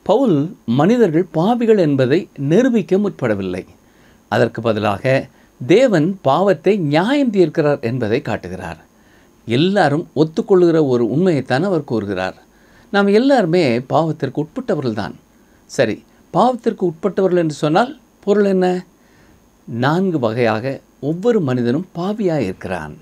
பவுல் மனிதர்கள் பாவிகள் என்பதை நிரூபிக்க முற்படவில்லை அதற்கு பதிலாக தேவன் பாவத்தை நியாயம் தீர்க்கிறார் என்பதை காட்டுகிறார் எல்லாரும் ஒத்துக்கொள்கிற ஒரு உண்மையைத்தான் அவர் கூறுகிறார் நாம் எல்லாருமே பாவத்திற்கு உட்பட்டவர்கள்தான் சரி பாவத்திற்கு உட்பட்டவர்கள் என்று சொன்னால் பொருள் என்ன நான்கு வகையாக ஒவ்வொரு மனிதனும் பாவியாக இருக்கிறான்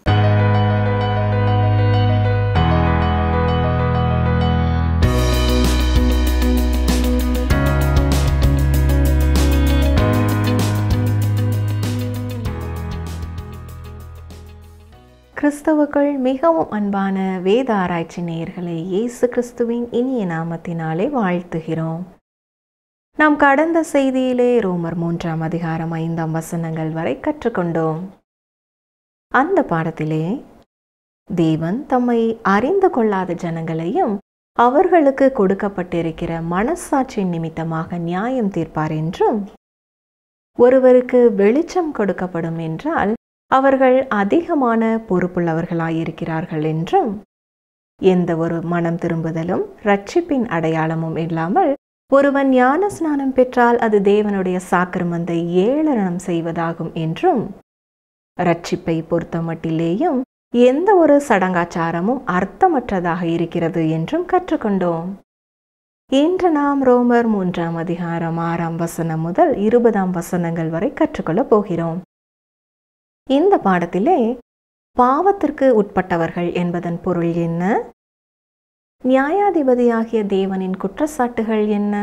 கிறிஸ்தவுக்குள் மிகவும் அன்பான வேத ஆராய்ச்சி நேயர்களை இயேசு கிறிஸ்துவின் இனிய நாமத்தினாலே வாழ்த்துகிறோம் நாம் கடந்த செய்தியிலே ரோமர் மூன்றாம் அதிகாரம் ஐந்தாம் வசனங்கள் வரை கற்றுக்கொண்டோம் அந்த பாடத்திலே தேவன் தம்மை அறிந்து கொள்ளாத ஜனங்களையும் அவர்களுக்கு கொடுக்கப்பட்டிருக்கிற மனசாட்சி நிமித்தமாக நியாயம் தீர்ப்பார் என்றும் ஒருவருக்கு வெளிச்சம் கொடுக்கப்படும் என்றால் அவர்கள் அதிகமான பொறுப்புள்ளவர்களாயிருக்கிறார்கள் என்றும் எந்த ஒரு மனம் திரும்புதலும் ரட்சிப்பின் அடையாளமும் இல்லாமல் ஒருவன் ஞான ஸ்நானம் பெற்றால் அது தேவனுடைய சாக்கிரமந்தை ஏளனம் செய்வதாகும் என்றும் ரட்சிப்பை பொறுத்த மட்டிலேயும் எந்த ஒரு சடங்காச்சாரமும் அர்த்தமற்றதாக இருக்கிறது என்றும் கற்றுக்கொண்டோம் இன்று நாம் ரோமர் மூன்றாம் அதிகாரம் ஆறாம் வசனம் முதல் இருபதாம் வசனங்கள் வரை கற்றுக்கொள்ளப் போகிறோம் இந்த பாடத்திலே பாவத்திற்கு உட்பட்டவர்கள் என்பதன் பொருள் என்ன நியாயாதிபதியாகிய தேவனின் குற்றச்சாட்டுகள் என்ன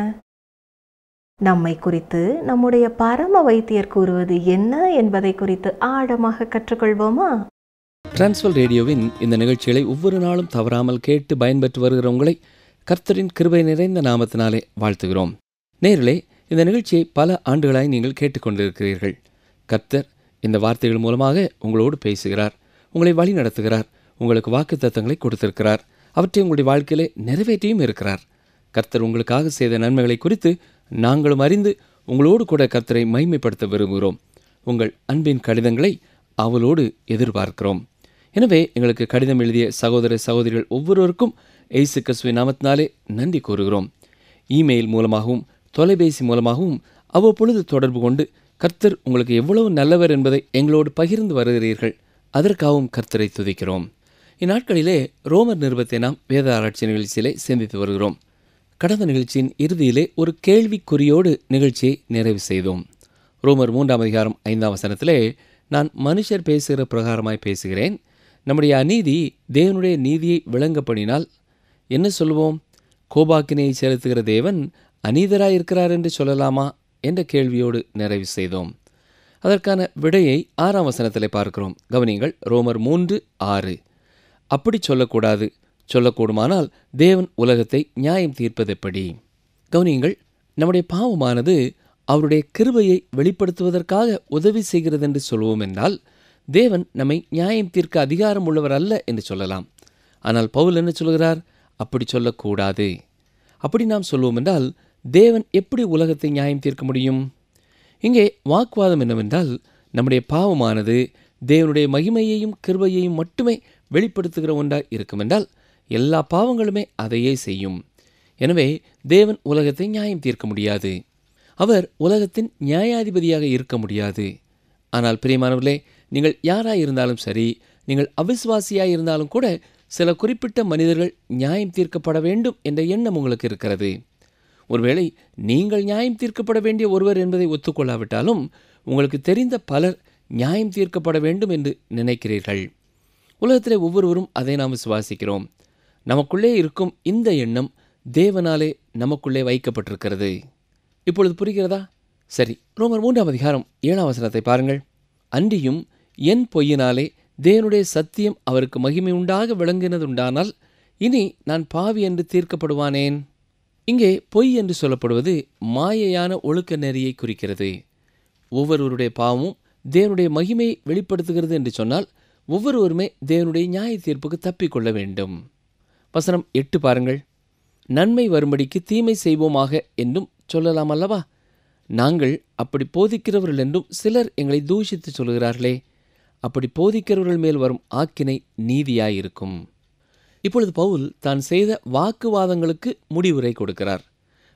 நம்மை குறித்து நம்முடைய பரம வைத்தியர் கூறுவது என்ன என்பதை குறித்து ஆழமாக கற்றுக்கொள்வோமா டிரான்ஸ்வல் ரேடியோவின் இந்த நிகழ்ச்சிகளை ஒவ்வொரு நாளும் தவறாமல் கேட்டு பயன்பெற்று வருகிற உங்களை கர்த்தரின் கிருபை நிறைந்த நாமத்தினாலே வாழ்த்துகிறோம் நேரிலே இந்த நிகழ்ச்சியை பல ஆண்டுகளாய் நீங்கள் கேட்டுக்கொண்டிருக்கிறீர்கள் கர்த்தர் இந்த வார்த்தைகள் மூலமாக உங்களோடு பேசுகிறார் உங்களை வழி நடத்துகிறார் உங்களுக்கு வாக்கு தத்தங்களை கொடுத்திருக்கிறார் அவற்றை உங்களுடைய வாழ்க்கையிலே நிறைவேற்றியும் இருக்கிறார் கர்த்தர் உங்களுக்காக செய்த நன்மைகளை குறித்து நாங்களும் அறிந்து உங்களோடு கூட கர்த்தரை மைமைப்படுத்த விரும்புகிறோம் உங்கள் அன்பின் கடிதங்களை அவளோடு எதிர்பார்க்கிறோம் எனவே எங்களுக்கு கடிதம் எழுதிய சகோதர சகோதரிகள் ஒவ்வொருவருக்கும் எய்சு கிறிஸ்துவின் நாமத்தினாலே நன்றி கூறுகிறோம் இமெயில் மூலமாகவும் தொலைபேசி மூலமாகவும் அவ்வப்பொழுது தொடர்பு கொண்டு கர்த்தர் உங்களுக்கு எவ்வளவு நல்லவர் என்பதை எங்களோடு பகிர்ந்து வருகிறீர்கள் அதற்காகவும் கர்த்தரை துதிக்கிறோம் இந்நாட்களிலே ரோமர் நிருபத்தை நாம் வேத ஆராய்ச்சி நிகழ்ச்சியிலே சிந்தித்து வருகிறோம் கடந்த நிகழ்ச்சியின் இறுதியிலே ஒரு கேள்விக்குறியோடு நிகழ்ச்சியை நிறைவு செய்தோம் ரோமர் மூன்றாம் அதிகாரம் ஐந்தாம் வசனத்திலே நான் மனுஷர் பேசுகிற பிரகாரமாய் பேசுகிறேன் நம்முடைய அநீதி தேவனுடைய நீதியை விளங்கப்படினால் என்ன சொல்லுவோம் கோபாக்கினையை செலுத்துகிற தேவன் அநீதராய் இருக்கிறார் என்று சொல்லலாமா என்ற கேள்வியோடு நிறைவு செய்தோம் அதற்கான விடையை ஆறாம் வசனத்திலே பார்க்கிறோம் கவனிங்கள் ரோமர் மூன்று ஆறு அப்படி சொல்லக்கூடாது சொல்லக்கூடுமானால் தேவன் உலகத்தை நியாயம் தீர்ப்பது எப்படி கவனியுங்கள் நம்முடைய பாவமானது அவருடைய கிருபையை வெளிப்படுத்துவதற்காக உதவி செய்கிறது என்று சொல்வோம் என்றால் தேவன் நம்மை நியாயம் தீர்க்க அதிகாரம் உள்ளவர் அல்ல என்று சொல்லலாம் ஆனால் பவுல் என்ன சொல்கிறார் அப்படி சொல்லக்கூடாது அப்படி நாம் சொல்வோம் என்றால் தேவன் எப்படி உலகத்தை நியாயம் தீர்க்க முடியும் இங்கே வாக்குவாதம் என்னவென்றால் நம்முடைய பாவமானது தேவனுடைய மகிமையையும் கிருபையையும் மட்டுமே வெளிப்படுத்துகிற ஒன்றாய் இருக்கும் என்றால் எல்லா பாவங்களுமே அதையே செய்யும் எனவே தேவன் உலகத்தை நியாயம் தீர்க்க முடியாது அவர் உலகத்தின் நியாயாதிபதியாக இருக்க முடியாது ஆனால் பிரியமானவர்களே நீங்கள் யாராய் இருந்தாலும் சரி நீங்கள் அவிசுவாசியாய் இருந்தாலும் கூட சில குறிப்பிட்ட மனிதர்கள் நியாயம் தீர்க்கப்பட வேண்டும் என்ற எண்ணம் உங்களுக்கு இருக்கிறது ஒருவேளை நீங்கள் நியாயம் தீர்க்கப்பட வேண்டிய ஒருவர் என்பதை ஒத்துக்கொள்ளாவிட்டாலும் உங்களுக்கு தெரிந்த பலர் நியாயம் தீர்க்கப்பட வேண்டும் என்று நினைக்கிறீர்கள் உலகத்திலே ஒவ்வொருவரும் அதை நாம் விசுவாசிக்கிறோம் நமக்குள்ளே இருக்கும் இந்த எண்ணம் தேவனாலே நமக்குள்ளே வைக்கப்பட்டிருக்கிறது இப்பொழுது புரிகிறதா சரி ரோமர் மூன்றாம் அதிகாரம் ஏழாம் வசனத்தை பாருங்கள் அன்றியும் என் பொய்யினாலே தேவனுடைய சத்தியம் அவருக்கு மகிமை உண்டாக விளங்கினதுண்டானால் இனி நான் பாவி என்று தீர்க்கப்படுவானேன் இங்கே பொய் என்று சொல்லப்படுவது மாயையான ஒழுக்க நெறியை குறிக்கிறது ஒவ்வொருவருடைய பாவமும் தேவனுடைய மகிமையை வெளிப்படுத்துகிறது என்று சொன்னால் ஒவ்வொருவருமே தேவனுடைய நியாய தீர்ப்புக்கு தப்பிக்கொள்ள வேண்டும் வசனம் எட்டு பாருங்கள் நன்மை வரும்படிக்கு தீமை செய்வோமாக என்றும் சொல்லலாம் அல்லவா நாங்கள் அப்படி போதிக்கிறவர்கள் என்றும் சிலர் எங்களை தூஷித்து சொல்கிறார்களே அப்படி போதிக்கிறவர்கள் மேல் வரும் ஆக்கினை நீதியாயிருக்கும் இப்பொழுது பவுல் தான் செய்த வாக்குவாதங்களுக்கு முடிவுரை கொடுக்கிறார்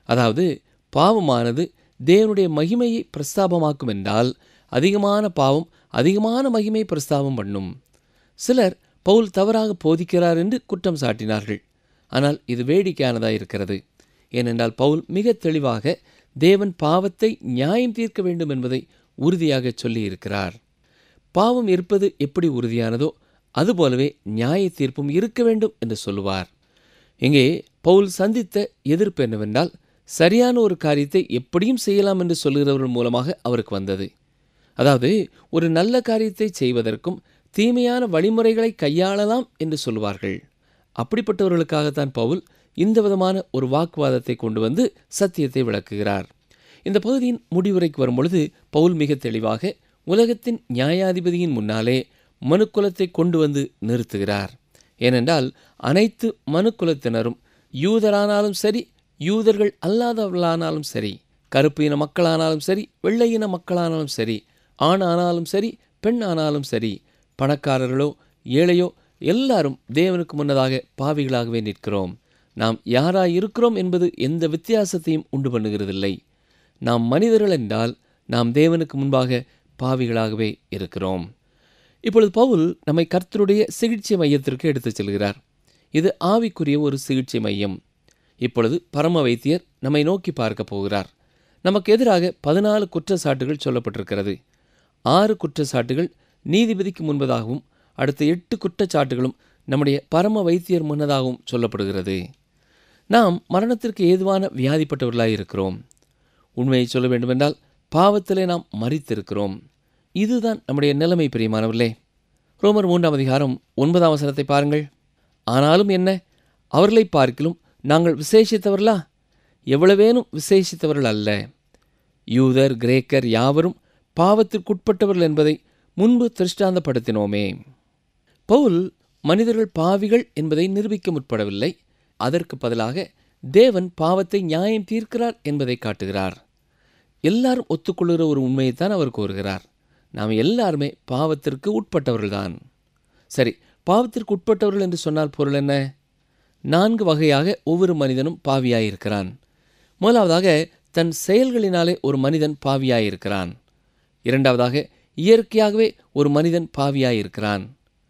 அதாவது பாவமானது தேவனுடைய மகிமையை பிரஸ்தாபமாக்கும் என்றால் அதிகமான பாவம் அதிகமான மகிமை பிரஸ்தாபம் பண்ணும் சிலர் பவுல் தவறாக போதிக்கிறார் என்று குற்றம் சாட்டினார்கள் ஆனால் இது வேடிக்கையானதாக இருக்கிறது ஏனென்றால் பவுல் மிக தெளிவாக தேவன் பாவத்தை நியாயம் தீர்க்க வேண்டும் என்பதை உறுதியாக சொல்லியிருக்கிறார் பாவம் இருப்பது எப்படி உறுதியானதோ அதுபோலவே நியாய தீர்ப்பும் இருக்க வேண்டும் என்று சொல்லுவார் இங்கே பவுல் சந்தித்த எதிர்ப்பு என்னவென்றால் சரியான ஒரு காரியத்தை எப்படியும் செய்யலாம் என்று சொல்கிறவர்கள் மூலமாக அவருக்கு வந்தது அதாவது ஒரு நல்ல காரியத்தை செய்வதற்கும் தீமையான வழிமுறைகளை கையாளலாம் என்று சொல்லுவார்கள் அப்படிப்பட்டவர்களுக்காகத்தான் பவுல் இந்த விதமான ஒரு வாக்குவாதத்தை கொண்டு வந்து சத்தியத்தை விளக்குகிறார் இந்த பகுதியின் முடிவுரைக்கு வரும்பொழுது பவுல் மிக தெளிவாக உலகத்தின் நியாயாதிபதியின் முன்னாலே மனுக்குலத்தை கொண்டு வந்து நிறுத்துகிறார் ஏனென்றால் அனைத்து மனுக்குலத்தினரும் யூதரானாலும் சரி யூதர்கள் அல்லாதவர்களானாலும் சரி கருப்பு இன மக்களானாலும் சரி வெள்ளை இன மக்களானாலும் சரி ஆண் ஆனாலும் சரி பெண் ஆனாலும் சரி பணக்காரர்களோ ஏழையோ எல்லாரும் தேவனுக்கு முன்னதாக பாவிகளாகவே நிற்கிறோம் நாம் யாராய் இருக்கிறோம் என்பது எந்த வித்தியாசத்தையும் உண்டு பண்ணுகிறதில்லை நாம் மனிதர்கள் என்றால் நாம் தேவனுக்கு முன்பாக பாவிகளாகவே இருக்கிறோம் இப்பொழுது பவுல் நம்மை கர்த்தருடைய சிகிச்சை மையத்திற்கு எடுத்துச் செல்கிறார் இது ஆவிக்குரிய ஒரு சிகிச்சை மையம் இப்பொழுது பரம வைத்தியர் நம்மை நோக்கி பார்க்க போகிறார் நமக்கு எதிராக பதினாலு குற்றச்சாட்டுகள் சொல்லப்பட்டிருக்கிறது ஆறு குற்றச்சாட்டுகள் நீதிபதிக்கு முன்பதாகவும் அடுத்த எட்டு குற்றச்சாட்டுகளும் நம்முடைய பரம வைத்தியர் முன்னதாகவும் சொல்லப்படுகிறது நாம் மரணத்திற்கு ஏதுவான வியாதிப்பட்டவர்களாய் இருக்கிறோம் உண்மையை சொல்ல வேண்டுமென்றால் பாவத்திலே நாம் மறித்திருக்கிறோம் இதுதான் நம்முடைய நிலைமை பிரியமானவர்களே ரோமர் மூன்றாம் அதிகாரம் ஒன்பதாம் வசனத்தை பாருங்கள் ஆனாலும் என்ன அவர்களை பார்க்கிலும் நாங்கள் விசேஷித்தவர்களா எவ்வளவேனும் விசேஷித்தவர்கள் அல்ல யூதர் கிரேக்கர் யாவரும் பாவத்திற்குட்பட்டவர்கள் என்பதை முன்பு திருஷ்டாந்தப்படுத்தினோமே பவுல் மனிதர்கள் பாவிகள் என்பதை நிரூபிக்க முற்படவில்லை அதற்கு பதிலாக தேவன் பாவத்தை நியாயம் தீர்க்கிறார் என்பதை காட்டுகிறார் எல்லாரும் ஒத்துக்கொள்கிற ஒரு உண்மையைத்தான் அவர் கூறுகிறார் நாம் எல்லாருமே பாவத்திற்கு உட்பட்டவர்கள்தான் சரி பாவத்திற்கு உட்பட்டவர்கள் என்று சொன்னால் பொருள் என்ன நான்கு வகையாக ஒவ்வொரு மனிதனும் பாவியாயிருக்கிறான் முதலாவதாக தன் செயல்களினாலே ஒரு மனிதன் பாவியாயிருக்கிறான் இரண்டாவதாக இயற்கையாகவே ஒரு மனிதன் பாவியாயிருக்கிறான்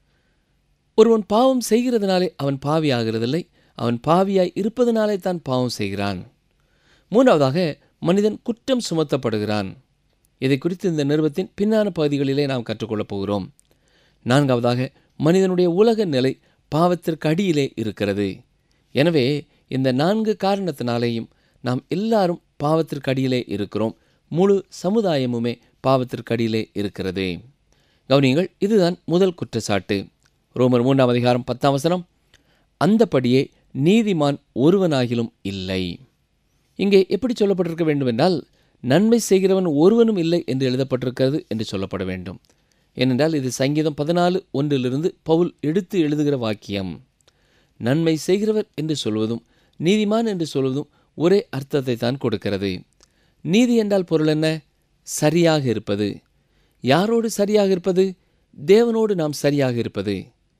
ஒருவன் பாவம் செய்கிறதுனாலே அவன் பாவியாகிறதில்லை அவன் பாவியாய் இருப்பதனாலே தான் பாவம் செய்கிறான் மூன்றாவதாக மனிதன் குற்றம் சுமத்தப்படுகிறான் இதை குறித்து இந்த நிறுவத்தின் பின்னான பகுதிகளிலே நாம் கற்றுக்கொள்ளப் போகிறோம் நான்காவதாக மனிதனுடைய உலக நிலை பாவத்திற்கு அடியிலே இருக்கிறது எனவே இந்த நான்கு காரணத்தினாலேயும் நாம் எல்லாரும் பாவத்திற்கு அடியிலே இருக்கிறோம் முழு சமுதாயமுமே பாவத்திற்கு அடியிலே இருக்கிறது கவனியங்கள் இதுதான் முதல் குற்றச்சாட்டு ரோமர் மூன்றாம் அதிகாரம் பத்தாம் வசனம் அந்தபடியே நீதிமான் ஒருவனாகிலும் இல்லை இங்கே எப்படி சொல்லப்பட்டிருக்க வேண்டுமென்றால் நன்மை செய்கிறவன் ஒருவனும் இல்லை என்று எழுதப்பட்டிருக்கிறது என்று சொல்லப்பட வேண்டும் ஏனென்றால் இது சங்கீதம் பதினாலு ஒன்றிலிருந்து பவுல் எடுத்து எழுதுகிற வாக்கியம் நன்மை செய்கிறவர் என்று சொல்வதும் நீதிமான் என்று சொல்வதும் ஒரே அர்த்தத்தை தான் கொடுக்கிறது நீதி என்றால் பொருள் என்ன சரியாக இருப்பது யாரோடு சரியாக இருப்பது தேவனோடு நாம் சரியாக இருப்பது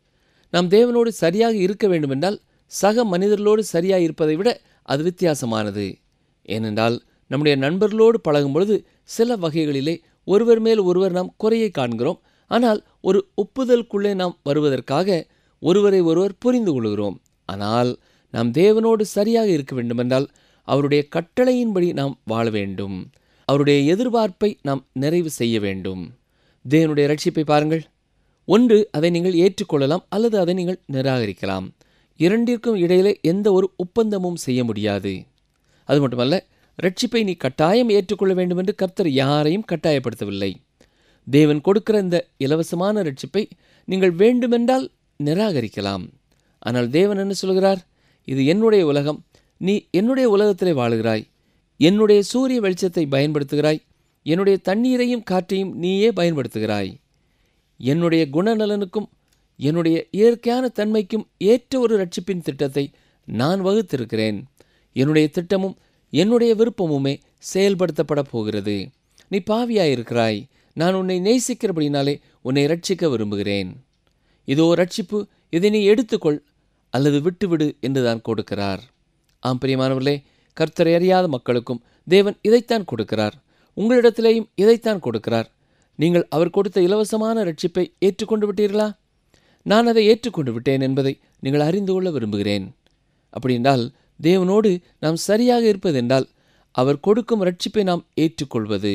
நாம் தேவனோடு சரியாக இருக்க வேண்டுமென்றால் சக மனிதர்களோடு சரியாக இருப்பதை விட அது வித்தியாசமானது ஏனென்றால் நம்முடைய நண்பர்களோடு பழகும் பொழுது சில வகைகளிலே ஒருவர் மேல் ஒருவர் நாம் குறையை காண்கிறோம் ஆனால் ஒரு ஒப்புதலுக்குள்ளே நாம் வருவதற்காக ஒருவரை ஒருவர் புரிந்து கொள்கிறோம் ஆனால் நாம் தேவனோடு சரியாக இருக்க வேண்டுமென்றால் அவருடைய கட்டளையின்படி நாம் வாழ வேண்டும் அவருடைய எதிர்பார்ப்பை நாம் நிறைவு செய்ய வேண்டும் தேவனுடைய ரட்சிப்பை பாருங்கள் ஒன்று அதை நீங்கள் ஏற்றுக்கொள்ளலாம் அல்லது அதை நீங்கள் நிராகரிக்கலாம் இரண்டிற்கும் இடையிலே எந்த ஒரு ஒப்பந்தமும் செய்ய முடியாது அது மட்டுமல்ல ரட்சிப்பை நீ கட்டாயம் ஏற்றுக்கொள்ள வேண்டும் என்று கர்த்தர் யாரையும் கட்டாயப்படுத்தவில்லை தேவன் கொடுக்கிற இந்த இலவசமான ரட்சிப்பை நீங்கள் வேண்டுமென்றால் நிராகரிக்கலாம் ஆனால் தேவன் என்ன சொல்கிறார் இது என்னுடைய உலகம் நீ என்னுடைய உலகத்திலே வாழுகிறாய் என்னுடைய சூரிய வெளிச்சத்தை பயன்படுத்துகிறாய் என்னுடைய தண்ணீரையும் காற்றையும் நீயே பயன்படுத்துகிறாய் என்னுடைய குணநலனுக்கும் என்னுடைய இயற்கையான தன்மைக்கும் ஏற்ற ஒரு ரட்சிப்பின் திட்டத்தை நான் வகுத்திருக்கிறேன் என்னுடைய திட்டமும் என்னுடைய விருப்பமுமே செயல்படுத்தப்பட போகிறது நீ பாவியாயிருக்கிறாய் நான் உன்னை நேசிக்கிறபடினாலே உன்னை ரட்சிக்க விரும்புகிறேன் இதோ ரட்சிப்பு இதை நீ எடுத்துக்கொள் அல்லது விட்டுவிடு என்று தான் கொடுக்கிறார் ஆம் பிரியமானவர்களே கர்த்தரை அறியாத மக்களுக்கும் தேவன் இதைத்தான் கொடுக்கிறார் உங்களிடத்திலேயும் இதைத்தான் கொடுக்கிறார் நீங்கள் அவர் கொடுத்த இலவசமான ரட்சிப்பை ஏற்றுக்கொண்டு விட்டீர்களா நான் அதை ஏற்றுக்கொண்டு விட்டேன் என்பதை நீங்கள் அறிந்து கொள்ள விரும்புகிறேன் அப்படி என்றால் தேவனோடு நாம் சரியாக இருப்பதென்றால் அவர் கொடுக்கும் ரட்சிப்பை நாம் ஏற்றுக்கொள்வது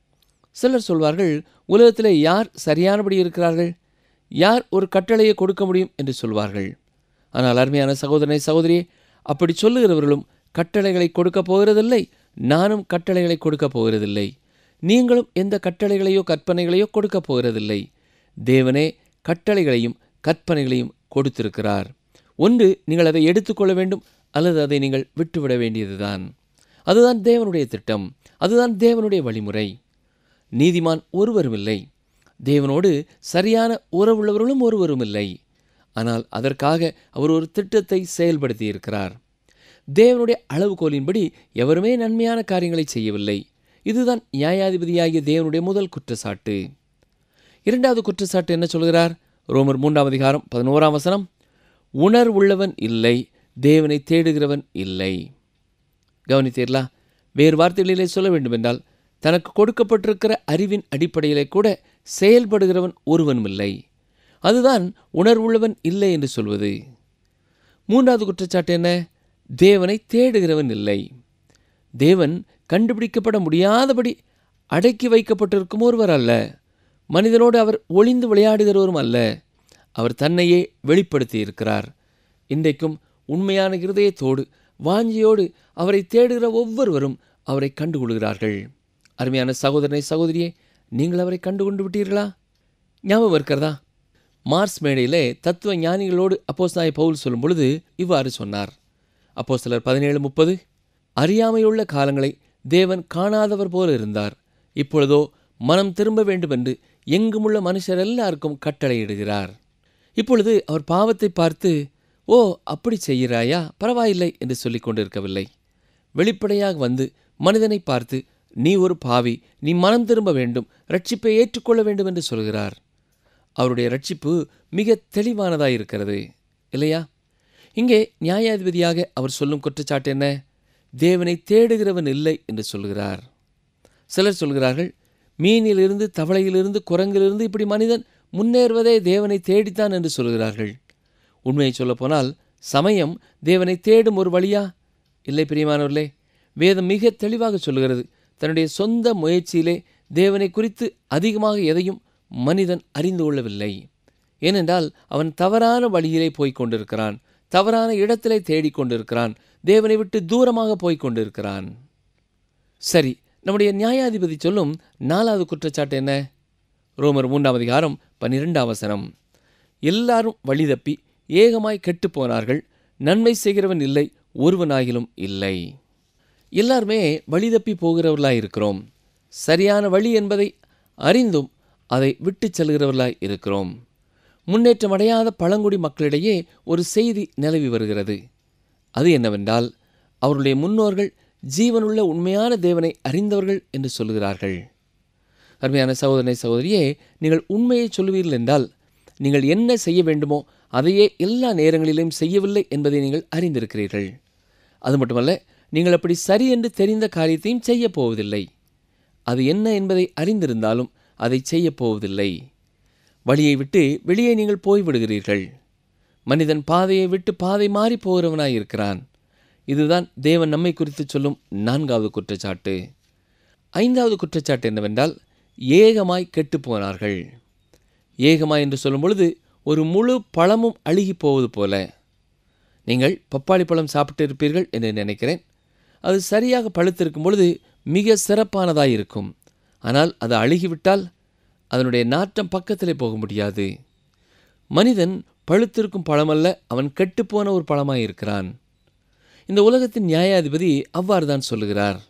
சிலர் சொல்வார்கள் உலகத்திலே யார் சரியானபடி இருக்கிறார்கள் யார் ஒரு கட்டளையை கொடுக்க முடியும் என்று சொல்வார்கள் ஆனால் அருமையான சகோதரனை சகோதரியே அப்படி சொல்லுகிறவர்களும் கட்டளைகளை கொடுக்க போகிறதில்லை நானும் கட்டளைகளை கொடுக்க போகிறதில்லை நீங்களும் எந்த கட்டளைகளையோ கற்பனைகளையோ கொடுக்க போகிறதில்லை தேவனே கட்டளைகளையும் கற்பனைகளையும் கொடுத்திருக்கிறார் ஒன்று நீங்கள் அதை எடுத்துக்கொள்ள வேண்டும் அல்லது அதை நீங்கள் விட்டுவிட வேண்டியதுதான் அதுதான் தேவனுடைய திட்டம் அதுதான் தேவனுடைய வழிமுறை நீதிமான் ஒருவரும் இல்லை தேவனோடு சரியான உறவுள்ளவர்களும் ஒருவரும் இல்லை ஆனால் அதற்காக அவர் ஒரு திட்டத்தை செயல்படுத்தி இருக்கிறார் தேவனுடைய அளவுகோலின்படி எவருமே நன்மையான காரியங்களை செய்யவில்லை இதுதான் நியாயாதிபதியாகிய தேவனுடைய முதல் குற்றச்சாட்டு இரண்டாவது குற்றச்சாட்டு என்ன சொல்கிறார் ரோமர் மூன்றாம் அதிகாரம் பதினோராம் வசனம் உணர்வுள்ளவன் இல்லை தேவனை தேடுகிறவன் இல்லை கவனித்தீர்களா வேறு வார்த்தைகளிலே சொல்ல வேண்டுமென்றால் தனக்கு கொடுக்கப்பட்டிருக்கிற அறிவின் அடிப்படையிலே கூட செயல்படுகிறவன் ஒருவனும் இல்லை அதுதான் உணர்வுள்ளவன் இல்லை என்று சொல்வது மூன்றாவது குற்றச்சாட்டு என்ன தேவனை தேடுகிறவன் இல்லை தேவன் கண்டுபிடிக்கப்பட முடியாதபடி அடக்கி வைக்கப்பட்டிருக்கும் ஒருவர் அல்ல மனிதனோடு அவர் ஒளிந்து விளையாடுகிறவரும் அல்ல அவர் தன்னையே வெளிப்படுத்தி இருக்கிறார் இன்றைக்கும் உண்மையான இருதயத்தோடு வாஞ்சியோடு அவரை தேடுகிற ஒவ்வொருவரும் அவரை கண்டுகொள்கிறார்கள் அருமையான சகோதரனை சகோதரியே நீங்கள் அவரை கண்டுகொண்டு விட்டீர்களா ஞாபகம் இருக்கிறதா மார்ஸ் மேடையிலே தத்துவ ஞானிகளோடு அப்போஸ்தாய பவுல் சொல்லும் பொழுது இவ்வாறு சொன்னார் அப்போ சிலர் பதினேழு முப்பது அறியாமையுள்ள காலங்களை தேவன் காணாதவர் போல இருந்தார் இப்பொழுதோ மனம் திரும்ப வேண்டுமென்று எங்குமுள்ள மனுஷர் எல்லாருக்கும் கட்டளையிடுகிறார் இப்பொழுது அவர் பாவத்தை பார்த்து ஓ அப்படி செய்கிறாயா பரவாயில்லை என்று சொல்லிக் கொண்டிருக்கவில்லை வெளிப்படையாக வந்து மனிதனை பார்த்து நீ ஒரு பாவி நீ மனம் திரும்ப வேண்டும் ரட்சிப்பை ஏற்றுக்கொள்ள வேண்டும் என்று சொல்கிறார் அவருடைய ரட்சிப்பு மிக தெளிவானதாக இருக்கிறது இல்லையா இங்கே நியாயாதிபதியாக அவர் சொல்லும் குற்றச்சாட்டு என்ன தேவனை தேடுகிறவன் இல்லை என்று சொல்கிறார் சிலர் சொல்கிறார்கள் மீனிலிருந்து தவளையிலிருந்து குரங்கிலிருந்து இப்படி மனிதன் முன்னேறுவதே தேவனை தேடித்தான் என்று சொல்கிறார்கள் உண்மையை சொல்லப்போனால் சமயம் தேவனை தேடும் ஒரு வழியா இல்லை பிரியமானவர்களே வேதம் மிக தெளிவாக சொல்கிறது தன்னுடைய சொந்த முயற்சியிலே தேவனை குறித்து அதிகமாக எதையும் மனிதன் அறிந்து கொள்ளவில்லை ஏனென்றால் அவன் தவறான வழியிலே போய்க் கொண்டிருக்கிறான் தவறான இடத்திலே தேடிக் கொண்டிருக்கிறான் தேவனை விட்டு தூரமாக போய்க் கொண்டிருக்கிறான் சரி நம்முடைய நியாயாதிபதி சொல்லும் நாலாவது குற்றச்சாட்டு என்ன ரோமர் மூன்றாம் அதிகாரம் பன்னிரெண்டாம் வசனம் எல்லாரும் வழி தப்பி ஏகமாய் கெட்டுப் போனார்கள் நன்மை செய்கிறவன் இல்லை ஒருவனாகிலும் இல்லை எல்லாருமே வழி தப்பி போகிறவர்களாய் இருக்கிறோம் சரியான வழி என்பதை அறிந்தும் அதை விட்டுச் செல்கிறவர்களாய் இருக்கிறோம் முன்னேற்றம் அடையாத பழங்குடி மக்களிடையே ஒரு செய்தி நிலவி வருகிறது அது என்னவென்றால் அவருடைய முன்னோர்கள் ஜீவனுள்ள உண்மையான தேவனை அறிந்தவர்கள் என்று சொல்கிறார்கள் அருமையான சகோதரனை சகோதரியே நீங்கள் உண்மையை சொல்லுவீர்கள் என்றால் நீங்கள் என்ன செய்ய வேண்டுமோ அதையே எல்லா நேரங்களிலும் செய்யவில்லை என்பதை நீங்கள் அறிந்திருக்கிறீர்கள் அது மட்டுமல்ல நீங்கள் அப்படி சரி என்று தெரிந்த காரியத்தையும் செய்யப் போவதில்லை அது என்ன என்பதை அறிந்திருந்தாலும் அதை செய்யப் போவதில்லை வழியை விட்டு வெளியே நீங்கள் போய்விடுகிறீர்கள் மனிதன் பாதையை விட்டு பாதை மாறி போகிறவனாய் இருக்கிறான் இதுதான் தேவன் நம்மை குறித்து சொல்லும் நான்காவது குற்றச்சாட்டு ஐந்தாவது குற்றச்சாட்டு என்னவென்றால் ஏகமாய் கெட்டுப் போனார்கள் ஏகமாய் என்று சொல்லும் பொழுது ஒரு முழு பழமும் அழுகி போவது போல நீங்கள் பப்பாளி பழம் சாப்பிட்டு இருப்பீர்கள் என்று நினைக்கிறேன் அது சரியாக பழுத்திருக்கும் பொழுது மிக சிறப்பானதாய் இருக்கும் ஆனால் அது அழுகிவிட்டால் அதனுடைய நாற்றம் பக்கத்திலே போக முடியாது மனிதன் பழுத்திருக்கும் பழமல்ல அவன் கெட்டுப்போன ஒரு பழமாய் இருக்கிறான் இந்த உலகத்தின் நியாயாதிபதி அவ்வாறு தான் சொல்லுகிறார்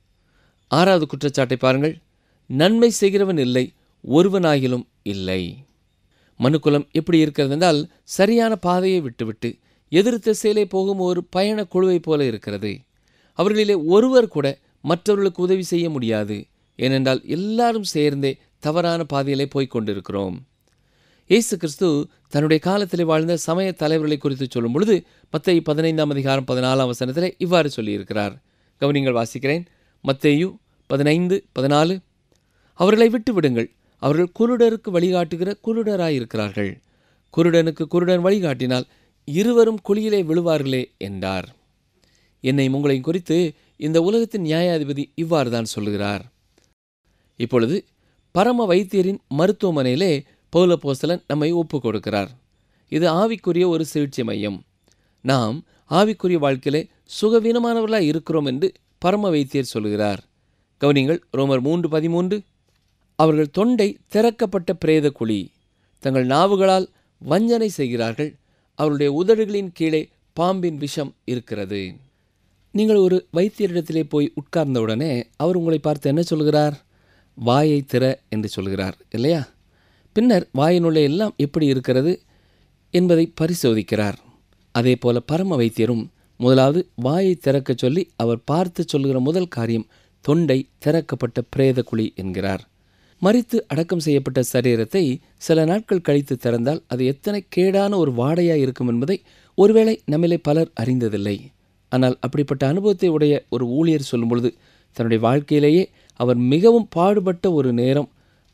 ஆறாவது குற்றச்சாட்டை பாருங்கள் நன்மை செய்கிறவன் இல்லை ஒருவனாகிலும் இல்லை மனுக்குலம் எப்படி இருக்கிறது என்றால் சரியான பாதையை விட்டுவிட்டு எதிர் திசையிலே போகும் ஒரு பயண குழுவைப் போல இருக்கிறது அவர்களிலே ஒருவர் கூட மற்றவர்களுக்கு உதவி செய்ய முடியாது ஏனென்றால் எல்லாரும் சேர்ந்தே தவறான பாதையிலே போய்க் கொண்டிருக்கிறோம் இயேசு கிறிஸ்து தன்னுடைய காலத்திலே வாழ்ந்த சமய தலைவர்களை குறித்து சொல்லும் பொழுது மத்திய பதினைந்தாம் அதிகாரம் பதினாலாம் வசனத்திலே இவ்வாறு சொல்லியிருக்கிறார் கவனிங்கள் வாசிக்கிறேன் மத்தேயு பதினைந்து பதினாலு அவர்களை விட்டு விடுங்கள் அவர்கள் குருடருக்கு வழிகாட்டுகிற குருடராயிருக்கிறார்கள் குருடனுக்கு குருடன் வழிகாட்டினால் இருவரும் குழியிலே விழுவார்களே என்றார் என்னை உங்களையும் குறித்து இந்த உலகத்தின் நியாயாதிபதி இவ்வாறு தான் சொல்லுகிறார் இப்பொழுது பரம வைத்தியரின் மருத்துவமனையிலே பௌலபோஸ்தலன் நம்மை ஒப்புக் கொடுக்கிறார் இது ஆவிக்குரிய ஒரு சிகிச்சை மையம் நாம் ஆவிக்குரிய வாழ்க்கையிலே சுகவீனமானவர்களாய் இருக்கிறோம் என்று பரம வைத்தியர் சொல்கிறார் கவனிங்கள் ரோமர் மூன்று பதிமூன்று அவர்கள் தொண்டை திறக்கப்பட்ட பிரேத குழி தங்கள் நாவுகளால் வஞ்சனை செய்கிறார்கள் அவருடைய உதடுகளின் கீழே பாம்பின் விஷம் இருக்கிறது நீங்கள் ஒரு வைத்தியரிடத்திலே போய் உட்கார்ந்தவுடனே அவர் உங்களை பார்த்து என்ன சொல்கிறார் வாயை திற என்று சொல்கிறார் இல்லையா பின்னர் வாயினுள்ளே எல்லாம் எப்படி இருக்கிறது என்பதை பரிசோதிக்கிறார் அதே போல பரம வைத்தியரும் முதலாவது வாயை திறக்கச் சொல்லி அவர் பார்த்து சொல்கிற முதல் காரியம் தொண்டை திறக்கப்பட்ட பிரேத குழி என்கிறார் மறித்து அடக்கம் செய்யப்பட்ட சரீரத்தை சில நாட்கள் கழித்து திறந்தால் அது எத்தனை கேடான ஒரு வாடையாக இருக்கும் என்பதை ஒருவேளை நம்மிலே பலர் அறிந்ததில்லை ஆனால் அப்படிப்பட்ட அனுபவத்தை உடைய ஒரு ஊழியர் சொல்லும் பொழுது தன்னுடைய வாழ்க்கையிலேயே அவர் மிகவும் பாடுபட்ட ஒரு நேரம்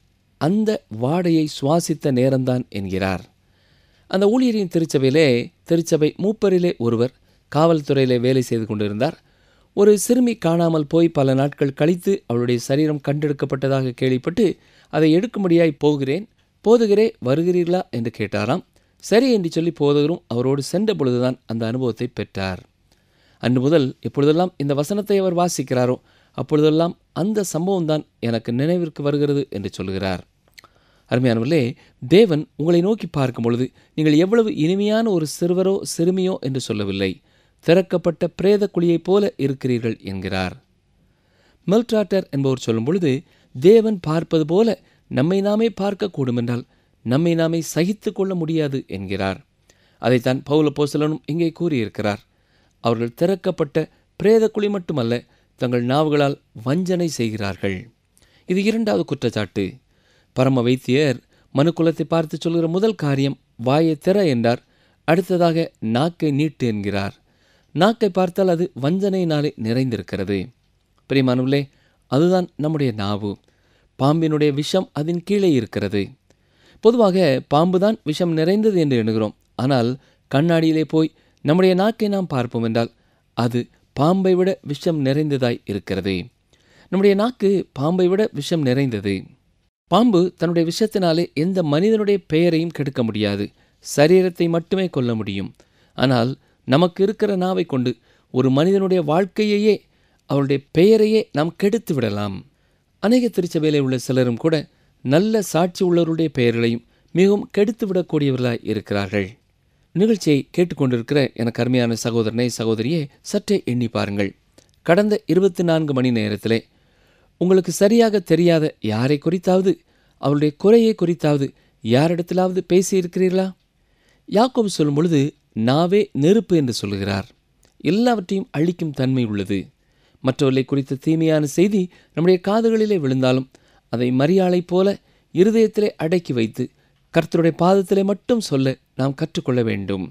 அந்த வாடையை சுவாசித்த நேரம்தான் என்கிறார் அந்த ஊழியரின் திருச்சபையிலே திருச்சபை மூப்பரிலே ஒருவர் காவல்துறையிலே வேலை செய்து கொண்டிருந்தார் ஒரு சிறுமி காணாமல் போய் பல நாட்கள் கழித்து அவளுடைய சரீரம் கண்டெடுக்கப்பட்டதாக கேள்விப்பட்டு அதை எடுக்கும்படியாய் போகிறேன் போதுகிறே வருகிறீர்களா என்று கேட்டாராம் சரி என்று சொல்லி போதகரும் அவரோடு சென்ற பொழுதுதான் அந்த அனுபவத்தை பெற்றார் அன்று முதல் எப்பொழுதெல்லாம் இந்த வசனத்தை அவர் வாசிக்கிறாரோ அப்பொழுதெல்லாம் அந்த சம்பவம் தான் எனக்கு நினைவிற்கு வருகிறது என்று சொல்கிறார் அருமையானவர்களே தேவன் உங்களை நோக்கி பார்க்கும் பொழுது நீங்கள் எவ்வளவு இனிமையான ஒரு சிறுவரோ சிறுமியோ என்று சொல்லவில்லை திறக்கப்பட்ட பிரேத குழியைப் போல இருக்கிறீர்கள் என்கிறார் மெல்ட்ராட்டர் என்பவர் சொல்லும் பொழுது தேவன் பார்ப்பது போல நம்மை நாமே பார்க்கக்கூடும் என்றால் நம்மை நாமே சகித்து கொள்ள முடியாது என்கிறார் அதைத்தான் பௌல போசலனும் இங்கே கூறியிருக்கிறார் அவர்கள் திறக்கப்பட்ட பிரேத குழி மட்டுமல்ல தங்கள் நாவுகளால் வஞ்சனை செய்கிறார்கள் இது இரண்டாவது குற்றச்சாட்டு பரம வைத்தியர் மனுக்குலத்தை பார்த்து சொல்கிற முதல் காரியம் வாயை திற என்றார் அடுத்ததாக நாக்கை நீட்டு என்கிறார் நாக்கை பார்த்தால் அது வஞ்சனையினாலே நிறைந்திருக்கிறது பிரியமானவர்களே அதுதான் நம்முடைய நாவு பாம்பினுடைய விஷம் அதன் கீழே இருக்கிறது பொதுவாக பாம்புதான் விஷம் நிறைந்தது என்று எண்ணுகிறோம் ஆனால் கண்ணாடியிலே போய் நம்முடைய நாக்கை நாம் பார்ப்போம் என்றால் அது பாம்பை விட விஷம் நிறைந்ததாய் இருக்கிறது நம்முடைய நாக்கு பாம்பை விட விஷம் நிறைந்தது பாம்பு தன்னுடைய விஷத்தினாலே எந்த மனிதனுடைய பெயரையும் கெடுக்க முடியாது சரீரத்தை மட்டுமே கொல்ல முடியும் ஆனால் நமக்கு இருக்கிற நாவை கொண்டு ஒரு மனிதனுடைய வாழ்க்கையையே அவருடைய பெயரையே நாம் கெடுத்து விடலாம் அநேக திருச்சபையிலே உள்ள சிலரும் கூட நல்ல சாட்சி உள்ளவருடைய பெயர்களையும் மிகவும் கெடுத்து விடக்கூடியவர்களாய் இருக்கிறார்கள் நிகழ்ச்சியை கேட்டுக்கொண்டிருக்கிற எனக்கு அருமையான சகோதரனை சகோதரியே சற்றே எண்ணி பாருங்கள் கடந்த இருபத்தி நான்கு மணி நேரத்திலே உங்களுக்கு சரியாக தெரியாத யாரை குறித்தாவது அவருடைய குறையை குறித்தாவது யாரிடத்திலாவது பேசியிருக்கிறீர்களா யாக்கோபு சொல்லும் பொழுது நாவே நெருப்பு என்று சொல்கிறார் எல்லாவற்றையும் அழிக்கும் தன்மை உள்ளது மற்றவர்களை குறித்த தீமையான செய்தி நம்முடைய காதுகளிலே விழுந்தாலும் அதை மரியாளைப் போல இருதயத்திலே அடக்கி வைத்து கர்த்தருடைய பாதத்திலே மட்டும் சொல்ல நாம் கற்றுக்கொள்ள வேண்டும்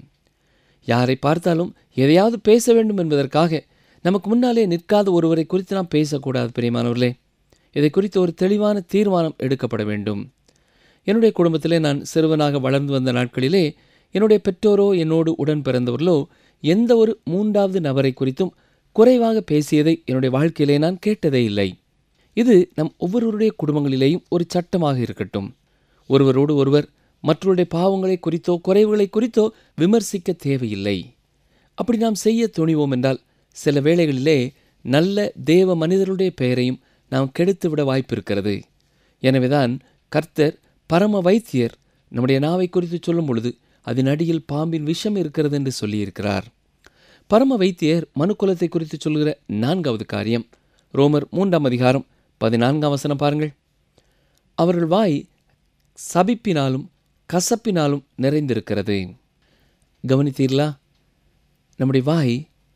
யாரை பார்த்தாலும் எதையாவது பேச வேண்டும் என்பதற்காக நமக்கு முன்னாலே நிற்காத ஒருவரை குறித்து நாம் பேசக்கூடாது பிரியமானவர்களே இதை குறித்து ஒரு தெளிவான தீர்மானம் எடுக்கப்பட வேண்டும் என்னுடைய குடும்பத்திலே நான் சிறுவனாக வளர்ந்து வந்த நாட்களிலே என்னுடைய பெற்றோரோ என்னோடு உடன் பிறந்தவர்களோ எந்த ஒரு மூன்றாவது நபரை குறித்தும் குறைவாக பேசியதை என்னுடைய வாழ்க்கையிலே நான் கேட்டதே இல்லை இது நம் ஒவ்வொருவருடைய குடும்பங்களிலேயும் ஒரு சட்டமாக இருக்கட்டும் ஒருவரோடு ஒருவர் மற்றவருடைய பாவங்களை குறித்தோ குறைவுகளை குறித்தோ விமர்சிக்க தேவையில்லை அப்படி நாம் செய்ய துணிவோம் என்றால் சில வேளைகளிலே நல்ல தேவ மனிதருடைய பெயரையும் நாம் கெடுத்துவிட வாய்ப்பிருக்கிறது எனவேதான் கர்த்தர் பரம வைத்தியர் நம்முடைய நாவை குறித்து சொல்லும் பொழுது அதன் அடியில் பாம்பின் விஷம் இருக்கிறது என்று சொல்லியிருக்கிறார் பரம வைத்தியர் மனுக்குலத்தை குறித்து சொல்கிற நான்காவது காரியம் ரோமர் மூன்றாம் அதிகாரம் பதினான்காம் வசனம் பாருங்கள் அவர்கள் வாய் சபிப்பினாலும் கசப்பினாலும் நிறைந்திருக்கிறது கவனித்தீர்களா நம்முடைய வாய்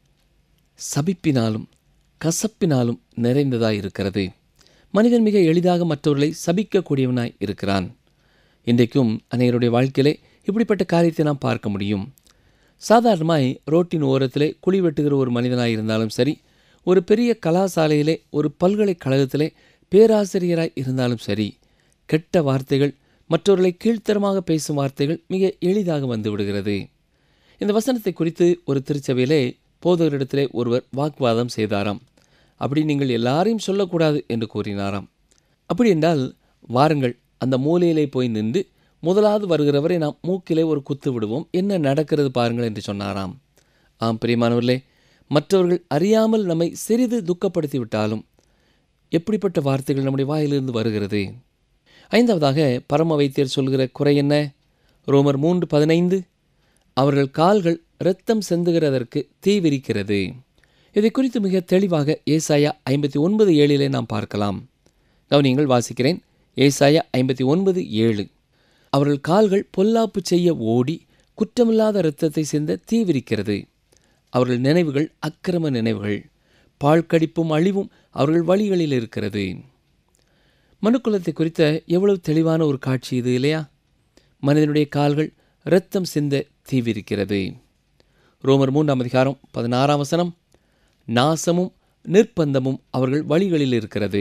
சபிப்பினாலும் கசப்பினாலும் நிறைந்ததாய் இருக்கிறது மனிதன் மிக எளிதாக மற்றவர்களை சபிக்கக்கூடியவனாய் இருக்கிறான் இன்றைக்கும் அநேகருடைய வாழ்க்கையிலே இப்படிப்பட்ட காரியத்தை நாம் பார்க்க முடியும் சாதாரணமாய் ரோட்டின் ஓரத்திலே குழி வெட்டுகிற ஒரு மனிதனாய் இருந்தாலும் சரி ஒரு பெரிய கலாசாலையிலே ஒரு பல்கலைக்கழகத்திலே பேராசிரியராய் இருந்தாலும் சரி கெட்ட வார்த்தைகள் மற்றவர்களை கீழ்த்தரமாக பேசும் வார்த்தைகள் மிக எளிதாக வந்து விடுகிறது இந்த வசனத்தை குறித்து ஒரு திருச்சபையிலே போதகரிடத்திலே ஒருவர் வாக்குவாதம் செய்தாராம் அப்படி நீங்கள் எல்லாரையும் சொல்லக்கூடாது என்று கூறினாராம் அப்படி என்றால் வாருங்கள் அந்த மூலையிலே போய் நின்று முதலாவது வருகிறவரை நாம் மூக்கிலே ஒரு குத்து விடுவோம் என்ன நடக்கிறது பாருங்கள் என்று சொன்னாராம் ஆம் பிரியமானவர்களே மற்றவர்கள் அறியாமல் நம்மை சிறிது துக்கப்படுத்தி விட்டாலும் எப்படிப்பட்ட வார்த்தைகள் நம்முடைய வாயிலிருந்து வருகிறது ஐந்தாவதாக பரம வைத்தியர் சொல்கிற குறை என்ன ரோமர் மூன்று பதினைந்து அவர்கள் கால்கள் இரத்தம் செந்துகிறதற்கு தீ விரிக்கிறது இதை குறித்து மிக தெளிவாக ஏசாயா ஐம்பத்தி ஒன்பது ஏழிலே நாம் பார்க்கலாம் கவனியங்கள் வாசிக்கிறேன் ஏசாயா ஐம்பத்தி ஒன்பது ஏழு அவர்கள் கால்கள் பொல்லாப்பு செய்ய ஓடி குற்றமில்லாத இரத்தத்தை சிந்த தீ விரிக்கிறது அவர்கள் நினைவுகள் அக்கிரம நினைவுகள் பாழ்கடிப்பும் அழிவும் அவர்கள் வழிகளில் இருக்கிறது மனுக்குலத்தை குறித்த எவ்வளவு தெளிவான ஒரு காட்சி இது இல்லையா மனிதனுடைய கால்கள் இரத்தம் சிந்த தீவிரிக்கிறது ரோமர் மூன்றாம் அதிகாரம் பதினாறாம் வசனம் நாசமும் நிர்பந்தமும் அவர்கள் வழிகளில் இருக்கிறது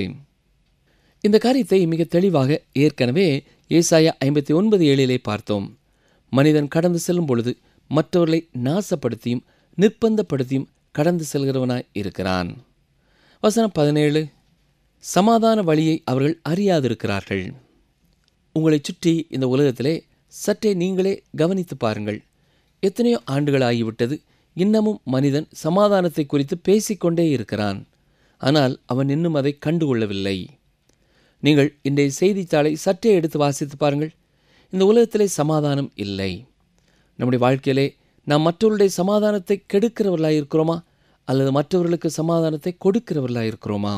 இந்த காரியத்தை மிக தெளிவாக ஏற்கனவே ஏசாயா ஐம்பத்தி ஒன்பது ஏழிலே பார்த்தோம் மனிதன் கடந்து செல்லும் பொழுது மற்றவர்களை நாசப்படுத்தியும் நிர்பந்தப்படுத்தியும் கடந்து செல்கிறவனாய் இருக்கிறான் வசனம் பதினேழு சமாதான வழியை அவர்கள் அறியாதிருக்கிறார்கள் உங்களை சுற்றி இந்த உலகத்திலே சற்றே நீங்களே கவனித்து பாருங்கள் எத்தனையோ ஆண்டுகள் ஆகிவிட்டது இன்னமும் மனிதன் சமாதானத்தை குறித்து பேசிக்கொண்டே இருக்கிறான் ஆனால் அவன் இன்னும் அதை கண்டுகொள்ளவில்லை நீங்கள் இன்றைய செய்தித்தாளை சற்றே எடுத்து வாசித்து பாருங்கள் இந்த உலகத்திலே சமாதானம் இல்லை நம்முடைய வாழ்க்கையிலே நாம் மற்றவர்களுடைய சமாதானத்தை கெடுக்கிறவர்களாக இருக்கிறோமா அல்லது மற்றவர்களுக்கு சமாதானத்தை கொடுக்கிறவர்களாக இருக்கிறோமா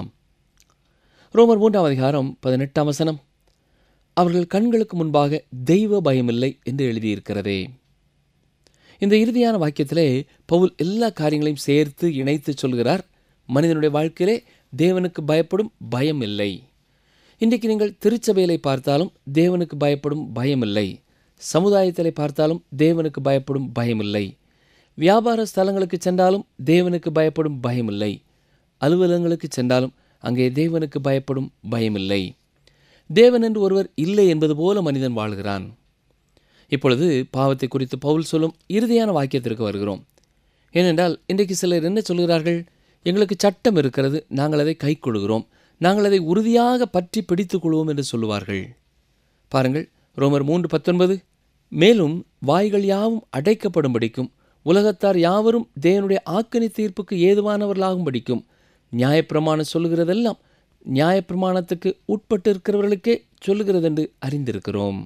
ரோமர் மூன்றாம் அதிகாரம் பதினெட்டாம் வசனம் அவர்கள் கண்களுக்கு முன்பாக தெய்வ பயமில்லை என்று எழுதியிருக்கிறதே இந்த இறுதியான வாக்கியத்திலே பவுல் எல்லா காரியங்களையும் சேர்த்து இணைத்து சொல்கிறார் மனிதனுடைய வாழ்க்கையிலே தேவனுக்கு பயப்படும் பயம் இல்லை இன்றைக்கு நீங்கள் திருச்சபையிலை பார்த்தாலும் தேவனுக்கு பயப்படும் பயமில்லை சமுதாயத்திலே பார்த்தாலும் தேவனுக்கு பயப்படும் பயமில்லை வியாபார ஸ்தலங்களுக்கு சென்றாலும் தேவனுக்கு பயப்படும் பயமில்லை அலுவலகங்களுக்கு சென்றாலும் அங்கே தேவனுக்கு பயப்படும் பயமில்லை தேவன் என்று ஒருவர் இல்லை என்பது போல மனிதன் வாழ்கிறான் இப்பொழுது பாவத்தை குறித்து பவுல் சொல்லும் இறுதியான வாக்கியத்திற்கு வருகிறோம் ஏனென்றால் இன்றைக்கு சிலர் என்ன சொல்கிறார்கள் எங்களுக்கு சட்டம் இருக்கிறது நாங்கள் அதை கைக்கொள்கிறோம் நாங்கள் அதை உறுதியாக பற்றி பிடித்துக் கொள்வோம் என்று சொல்லுவார்கள் பாருங்கள் ரோமர் மூன்று பத்தொன்பது மேலும் வாய்கள் யாவும் அடைக்கப்படும்படிக்கும் உலகத்தார் யாவரும் தேவனுடைய ஆக்கணி தீர்ப்புக்கு ஏதுவானவர்களாகும்படிக்கும் நியாயப்பிரமாணம் சொல்லுகிறதெல்லாம் நியாயப்பிரமாணத்துக்கு உட்பட்டு இருக்கிறவர்களுக்கே சொல்லுகிறதென்று அறிந்திருக்கிறோம்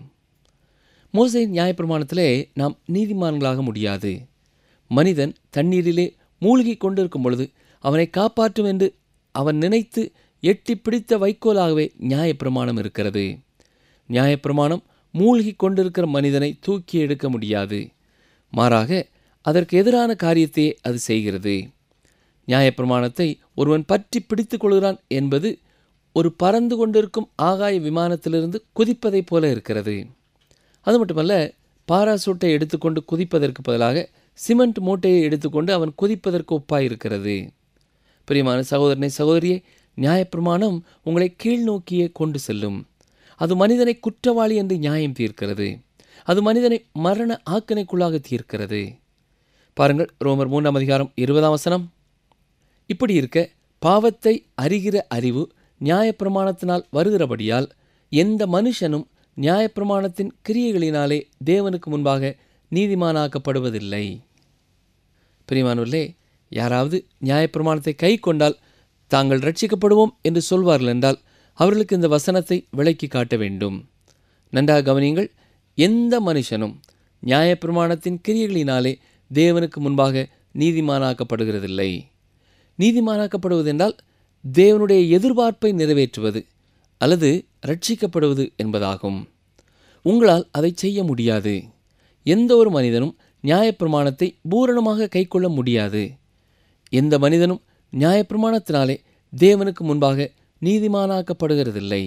மோசையின் நியாயப்பிரமாணத்திலே நாம் நீதிமான்களாக முடியாது மனிதன் தண்ணீரிலே மூழ்கி கொண்டிருக்கும் பொழுது அவனை காப்பாற்றும் என்று அவன் நினைத்து எட்டி பிடித்த வைக்கோலாகவே நியாயப்பிரமாணம் இருக்கிறது நியாயப்பிரமாணம் மூழ்கி கொண்டிருக்கிற மனிதனை தூக்கி எடுக்க முடியாது மாறாக அதற்கு எதிரான காரியத்தையே அது செய்கிறது நியாயப்பிரமாணத்தை ஒருவன் பற்றி பிடித்துக் கொள்கிறான் என்பது ஒரு பறந்து கொண்டிருக்கும் ஆகாய விமானத்திலிருந்து குதிப்பதைப் போல இருக்கிறது அது மட்டுமல்ல பாராசூட்டை எடுத்துக்கொண்டு குதிப்பதற்கு பதிலாக சிமெண்ட் மூட்டையை எடுத்துக்கொண்டு அவன் குதிப்பதற்கு ஒப்பாய் இருக்கிறது பிரியமான சகோதரனை சகோதரியே நியாயப்பிரமாணம் உங்களை கீழ் நோக்கியே கொண்டு செல்லும் அது மனிதனை குற்றவாளி என்று நியாயம் தீர்க்கிறது அது மனிதனை மரண ஆக்கணைக்குள்ளாக தீர்க்கிறது பாருங்கள் ரோமர் மூன்றாம் அதிகாரம் இருபதாம் வசனம் இப்படி இருக்க பாவத்தை அறிகிற அறிவு நியாயப்பிரமாணத்தினால் வருகிறபடியால் எந்த மனுஷனும் நியாயப்பிரமாணத்தின் கிரியைகளினாலே தேவனுக்கு முன்பாக நீதிமானாக்கப்படுவதில்லை பிரிமானூர்களே யாராவது நியாயப்பிரமாணத்தை கை கொண்டால் தாங்கள் ரட்சிக்கப்படுவோம் என்று சொல்வார்கள் என்றால் அவர்களுக்கு இந்த வசனத்தை விளக்கி காட்ட வேண்டும் நன்றாக கவனியுங்கள் எந்த மனுஷனும் நியாயப்பிரமாணத்தின் கிரியைகளினாலே தேவனுக்கு முன்பாக நீதிமானாக்கப்படுகிறதில்லை நீதிமானாக்கப்படுவது என்றால் தேவனுடைய எதிர்பார்ப்பை நிறைவேற்றுவது அல்லது ரட்சிக்கப்படுவது என்பதாகும் உங்களால் அதை செய்ய முடியாது எந்த ஒரு மனிதனும் நியாயப்பிரமாணத்தை பூரணமாக கைக்கொள்ள முடியாது எந்த மனிதனும் நியாயப்பிரமாணத்தினாலே தேவனுக்கு முன்பாக நீதிமானாக்கப்படுகிறதில்லை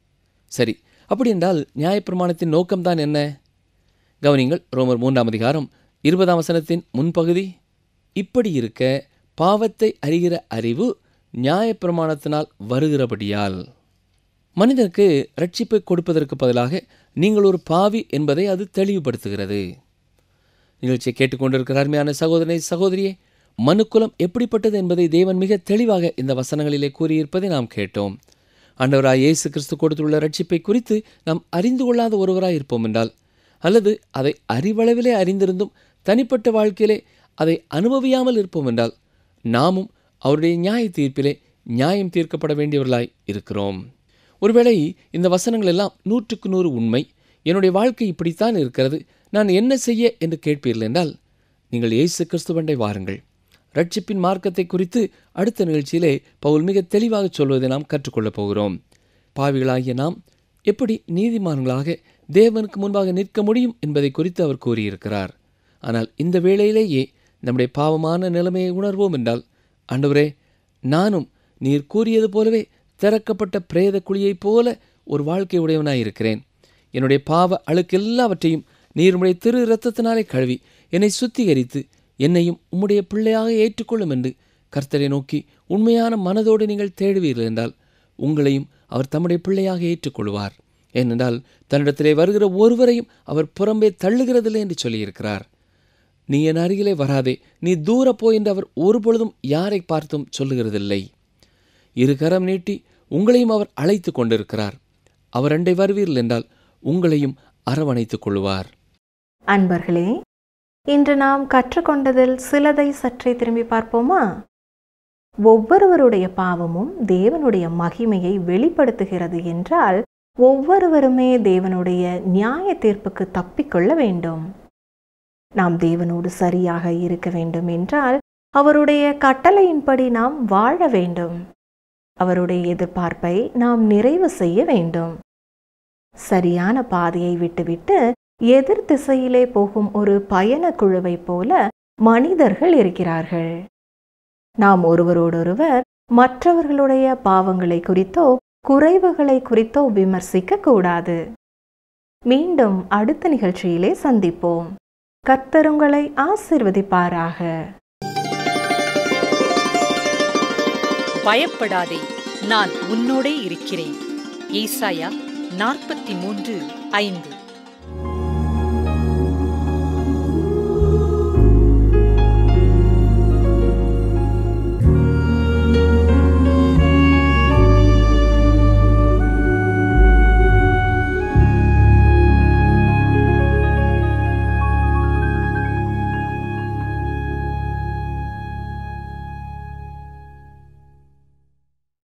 சரி அப்படி என்றால் நியாயப்பிரமாணத்தின் நோக்கம்தான் என்ன கவனிங்கள் ரோமர் மூன்றாம் அதிகாரம் இருபதாம் வசனத்தின் முன்பகுதி இப்படி இருக்க பாவத்தை அறிகிற அறிவு நியாயப்பிரமாணத்தினால் வருகிறபடியால் மனிதனுக்கு ரட்சிப்பை கொடுப்பதற்கு பதிலாக நீங்கள் ஒரு பாவி என்பதை அது தெளிவுபடுத்துகிறது நிகழ்ச்சியை கேட்டுக்கொண்டிருக்கிற அருமையான சகோதரனை சகோதரியே மனுக்குலம் எப்படிப்பட்டது என்பதை தேவன் மிக தெளிவாக இந்த வசனங்களிலே கூறியிருப்பதை நாம் கேட்டோம் ஆண்டவராய் இயேசு கிறிஸ்து கொடுத்துள்ள ரட்சிப்பை குறித்து நாம் அறிந்து கொள்ளாத ஒருவராய் இருப்போம் என்றால் அல்லது அதை அறிவளவிலே அறிந்திருந்தும் தனிப்பட்ட வாழ்க்கையிலே அதை அனுபவியாமல் இருப்போம் என்றால் நாமும் அவருடைய நியாய தீர்ப்பிலே நியாயம் தீர்க்கப்பட வேண்டியவர்களாய் இருக்கிறோம் ஒருவேளை இந்த வசனங்கள் எல்லாம் நூற்றுக்கு நூறு உண்மை என்னுடைய வாழ்க்கை இப்படித்தான் இருக்கிறது நான் என்ன செய்ய என்று கேட்பீர்கள் என்றால் நீங்கள் இயேசு கிறிஸ்துவண்டை வாருங்கள் ரட்சிப்பின் மார்க்கத்தை குறித்து அடுத்த நிகழ்ச்சியிலே பவுல் மிக தெளிவாக சொல்வதை நாம் கற்றுக்கொள்ளப் போகிறோம் பாவிகளாகிய நாம் எப்படி நீதிமான்களாக தேவனுக்கு முன்பாக நிற்க முடியும் என்பதை குறித்து அவர் கூறியிருக்கிறார் ஆனால் இந்த வேளையிலேயே நம்முடைய பாவமான நிலைமையை உணர்வோம் என்றால் ஆண்டவரே நானும் நீர் கூறியது போலவே திறக்கப்பட்ட பிரேத குழியைப் போல ஒரு வாழ்க்கை உடையவனாய் இருக்கிறேன் என்னுடைய பாவ அழுக்கு எல்லாவற்றையும் நீர் உம்முடைய திரு இரத்தத்தினாலே கழுவி என்னை சுத்திகரித்து என்னையும் உம்முடைய பிள்ளையாக ஏற்றுக்கொள்ளும் என்று கர்த்தரை நோக்கி உண்மையான மனதோடு நீங்கள் தேடுவீர்கள் என்றால் உங்களையும் அவர் தம்முடைய பிள்ளையாக ஏற்றுக்கொள்வார் ஏனென்றால் தன்னிடத்திலே வருகிற ஒருவரையும் அவர் புறம்பே தள்ளுகிறதில்லை என்று சொல்லியிருக்கிறார் நீ என் அருகிலே வராதே நீ தூர போ என்று அவர் ஒருபொழுதும் யாரை பார்த்தும் சொல்லுகிறதில்லை இரு கரம் நீட்டி உங்களையும் அவர் அழைத்து கொண்டிருக்கிறார் அவர் அண்டை வருவீர்கள் என்றால் உங்களையும் அரவணைத்துக் கொள்வார் அன்பர்களே இன்று நாம் கற்றுக்கொண்டதில் சிலதை சற்றே திரும்பி பார்ப்போமா ஒவ்வொருவருடைய பாவமும் தேவனுடைய மகிமையை வெளிப்படுத்துகிறது என்றால் ஒவ்வொருவருமே தேவனுடைய நியாய தீர்ப்புக்கு தப்பிக்கொள்ள வேண்டும் நாம் தேவனோடு சரியாக இருக்க வேண்டும் என்றால் அவருடைய கட்டளையின்படி நாம் வாழ வேண்டும் அவருடைய எதிர்பார்ப்பை நாம் நிறைவு செய்ய வேண்டும் சரியான பாதையை விட்டுவிட்டு எதிர் திசையிலே போகும் ஒரு பயண குழுவைப் போல மனிதர்கள் இருக்கிறார்கள் நாம் ஒருவரோடொருவர் மற்றவர்களுடைய பாவங்களை குறித்தோ குறைவுகளை குறித்தோ விமர்சிக்க கூடாது மீண்டும் அடுத்த நிகழ்ச்சியிலே சந்திப்போம் கர்த்தருங்களை ஆசிர்வதிப்பாராக பயப்படாதே நான் உன்னோடே இருக்கிறேன் ஏசாயா நாற்பத்தி மூன்று ஐந்து